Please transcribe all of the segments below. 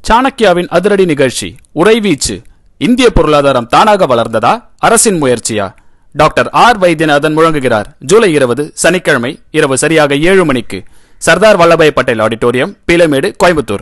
சாணக்கியாவின் அதிரடி நிகழ்ச்சி உறைவீச்சு இந்திய பொருளாதாரம் தானாக வளர்ந்ததா அரசின் முயற்சியா டாக்டர் ஆர் வைத்தியநாதன் முழங்குகிறார் ஜூலை இருபது சனிக்கிழமை இரவு சரியாக ஏழு மணிக்கு சர்தார் வல்லபாய் பட்டேல் ஆடிட்டோரியம் பீலமேடு கோயம்புத்தூர்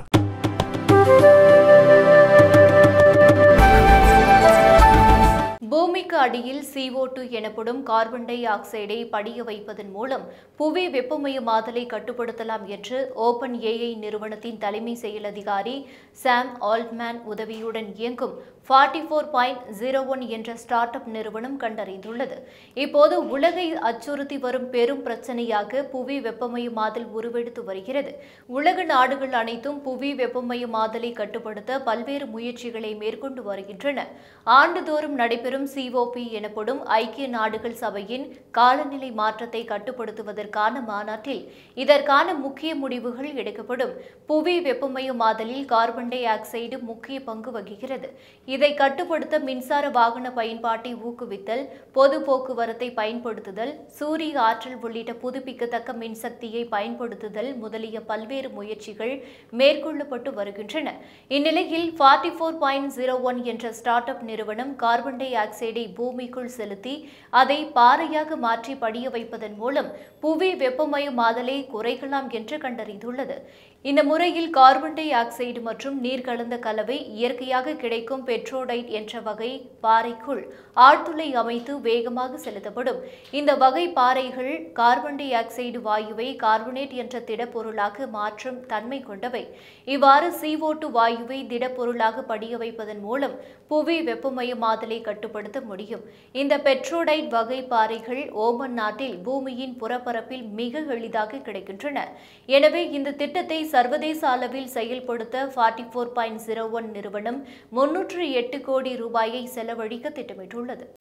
பூமிக்கு அடியில் CO2 எனப்படும் கார்பன் டை ஆக்சைடை படிய வைப்பதன் மூலம் புவி வெப்பமயமாதலை கட்டுப்படுத்தலாம் என்று ஓபன் ஏஐ நிறுவனத்தின் தலைமை செயல் அதிகாரி சாம் ஆல்ட்மேன் உதவியுடன் இயங்கும் forty four point zero one என்ற ஸ்டார்ட் அப் நிறுவனம் கண்டறிந்துள்ளது இப்போது உலகை அச்சுறுத்தி வரும் பெரும் பிரச்சனையாக புவி வெப்பமயமாதல் உருவெடுத்து வருகிறது உலக நாடுகள் அனைத்தும் புவி வெப்பமயமாதலை கட்டுப்படுத்த பல்வேறு முயற்சிகளை மேற்கொண்டு வருகின்றன ஆண்டுதோறும் நடைபெறும் சிஓபி எனப்படும் ஐக்கிய நாடுகள் சபையின் காலநிலை மாற்றத்தை கட்டுப்படுத்துவதற்கான மாநாட்டில் இதற்கான முக்கிய முடிவுகள் எடுக்கப்படும் புவி வெப்பமயமாதலில் கார்பன் டை ஆக்சைடு முக்கிய பங்கு வகிக்கிறது இதை கட்டுப்படுத்த மின்சார வாகன பயன்பாட்டை ஊக்குவித்தல் பொது போக்குவரத்தை பயன்படுத்துதல் சூரிய ஆற்றல் உள்ளிட்ட புதுப்பிக்கத்தக்க மின்சக்தியை பயன்படுத்துதல் முதலிய பல்வேறு முயற்சிகள் மேற்கொள்ளப்பட்டு வருகின்றன இந்நிலையில் forty four point zero one என்ற ஸ்டார்ட் அப் நிறுவனம் கார்பன் டை ஆக்சைடை பூமிக்குள் செலுத்தி அதை பாறையாக மாற்றி படிய வைப்பதன் மூலம் புவி வெப்பமயமாதலை குறைக்கலாம் என்று கண்டறிந்துள்ளது இந்த முறையில் கார்பன் டை ஆக்சைடு மற்றும் நீர் கலந்த கலவை இயற்கையாக கிடைக்கும் பெட்ரோடைட் என்ற வகை பாறைக்குள் ஆழ்துளை அமைத்து வேகமாக செலுத்தப்படும் இந்த வகை பாறைகள் கார்பன் டை ஆக்சைடு வாயுவை கார்பனேட் என்ற திடப்பொருளாக மாற்றும் தன்மை கொண்டவை இவ்வாறு CO2 வாயுவை திடப்பொருளாக படிய வைப்பதன் மூலம் புவி வெப்பமயமாதலை கட்டுப்படுத்த முடியும் இந்த பெட்ரோடைட் வகை பாறைகள் ஓமன் நாட்டில் பூமியின் புறப்பரப்பில் மிக எளிதாக கிடைக்கின்றன எனவே இந்த திட்டத்தை சர்வதேச அளவில் செயல்படுத்த forty four point zero one நிறுவனம் முன்னூற்று எட்டு கோடி ரூபாயை செலவழிக்க திட்டமிட்டுள்ளது